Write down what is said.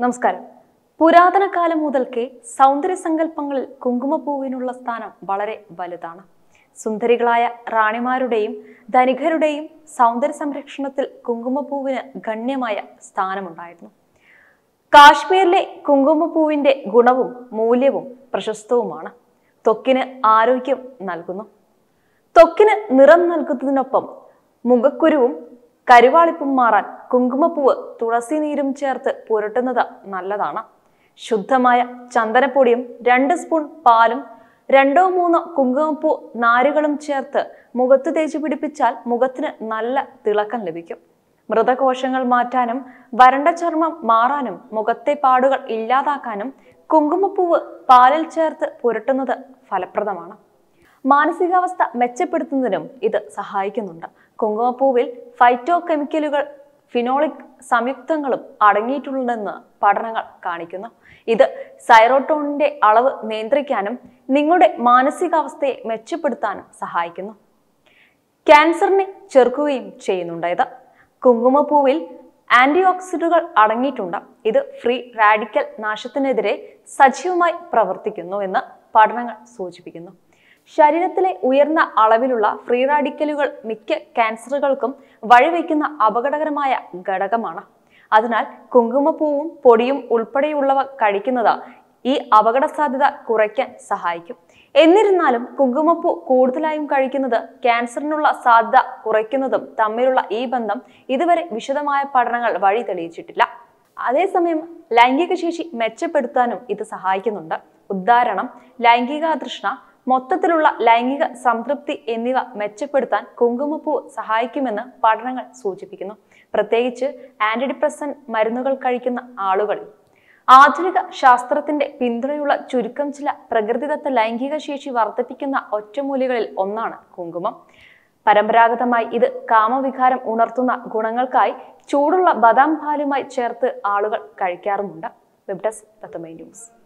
നമസ്കാരം പുരാതന കാലം മുതൽക്കേ സൗന്ദര്യ സങ്കല്പങ്ങളിൽ കുങ്കുമപ്പൂവിനുള്ള സ്ഥാനം വളരെ വലുതാണ് സുന്ദരികളായ റാണിമാരുടെയും ധനികരുടെയും സൗന്ദര്യ സംരക്ഷണത്തിൽ കുങ്കുമപ്പൂവിന് ഗണ്യമായ സ്ഥാനമുണ്ടായിരുന്നു കാശ്മീരിലെ കുങ്കുമപ്പൂവിന്റെ ഗുണവും മൂല്യവും പ്രശസ്തവുമാണ് ത്വക്കിന് ആരോഗ്യം നൽകുന്നു ത്വക്കിന് നിറം നൽകുന്നതിനൊപ്പം മുഖക്കുരുവും കരുവാളിപ്പും മാറാൻ കുങ്കുമപ്പൂവ് തുളസി നീരും ചേർത്ത് പുരട്ടുന്നത് നല്ലതാണ് ശുദ്ധമായ ചന്ദനപ്പൊടിയും രണ്ട് സ്പൂൺ പാലും രണ്ടോ മൂന്നോ കുങ്കുമപ്പൂ നാരുകളും ചേർത്ത് മുഖത്ത് തേച്ച് പിടിപ്പിച്ചാൽ മുഖത്തിന് നല്ല തിളക്കം ലഭിക്കും മൃതകോശങ്ങൾ മാറ്റാനും വരണ്ട ചർമ്മം മാറാനും മുഖത്തെ പാടുകൾ ഇല്ലാതാക്കാനും കുങ്കുമപ്പൂവ് പാലിൽ ചേർത്ത് പുരട്ടുന്നത് ഫലപ്രദമാണ് മാനസികാവസ്ഥ മെച്ചപ്പെടുത്തുന്നതിനും ഇത് സഹായിക്കുന്നുണ്ട് കുങ്കുമപ്പൂവിൽ ഫൈറ്റോ കെമിക്കലുകൾ ഫിനോളിക് സംയുക്തങ്ങളും അടങ്ങിയിട്ടുണ്ടെന്ന് പഠനങ്ങൾ കാണിക്കുന്നു ഇത് സൈറോട്ടോണിന്റെ അളവ് നിയന്ത്രിക്കാനും നിങ്ങളുടെ മാനസികാവസ്ഥയെ മെച്ചപ്പെടുത്താനും സഹായിക്കുന്നു ക്യാൻസറിനെ ചെറുക്കുകയും ചെയ്യുന്നുണ്ട് ഇത് കുങ്കുമപ്പൂവിൽ ആന്റി ഓക്സിഡുകൾ അടങ്ങിയിട്ടുണ്ട് ഇത് ഫ്രീ റാഡിക്കൽ നാശത്തിനെതിരെ സജീവമായി പ്രവർത്തിക്കുന്നു എന്ന് പഠനങ്ങൾ സൂചിപ്പിക്കുന്നു ശരീരത്തിലെ ഉയർന്ന അളവിലുള്ള ഫ്രീ റാഡിക്കലുകൾ മിക്ക ക്യാൻസറുകൾക്കും വഴിവെക്കുന്ന അപകടകരമായ ഘടകമാണ് അതിനാൽ കുങ്കുമപ്പൂവും പൊടിയും ഉൾപ്പെടെയുള്ളവ കഴിക്കുന്നത് ഈ അപകട സാധ്യത കുറയ്ക്കാൻ സഹായിക്കും എന്നിരുന്നാലും കുങ്കുമപ്പൂ കൂടുതലായും കഴിക്കുന്നത് ക്യാൻസറിനുള്ള സാധ്യത കുറയ്ക്കുന്നതും തമ്മിലുള്ള ഈ ബന്ധം ഇതുവരെ വിശദമായ പഠനങ്ങൾ വഴി തെളിയിച്ചിട്ടില്ല അതേസമയം ലൈംഗിക ശേഷി മെച്ചപ്പെടുത്താനും ഇത് സഹായിക്കുന്നുണ്ട് ഉദാഹരണം ലൈംഗികാതൃഷ്ണ മൊത്തത്തിലുള്ള ലൈംഗിക സംതൃപ്തി എന്നിവ മെച്ചപ്പെടുത്താൻ കുങ്കുമപ്പൂ സഹായിക്കുമെന്ന് പഠനങ്ങൾ സൂചിപ്പിക്കുന്നു പ്രത്യേകിച്ച് ആന്റി ഡിപ്രസൻ മരുന്നുകൾ കഴിക്കുന്ന ആളുകളിൽ ആധുനിക ശാസ്ത്രത്തിന്റെ പിന്തുണയുള്ള ചുരുക്കം ചില പ്രകൃതിദത്ത ലൈംഗിക ശേഷി വർദ്ധിപ്പിക്കുന്ന ഒറ്റമൂലികളിൽ ഒന്നാണ് കുങ്കുമം പരമ്പരാഗതമായി ഇത് കാമവികാരം ഉണർത്തുന്ന ഗുണങ്ങൾക്കായി ചൂടുള്ള ബദാം പാലുമായി ചേർത്ത് ആളുകൾ കഴിക്കാറുമുണ്ട് വെബ് ഡെസ്ക് തത്തമൈ ന്യൂസ്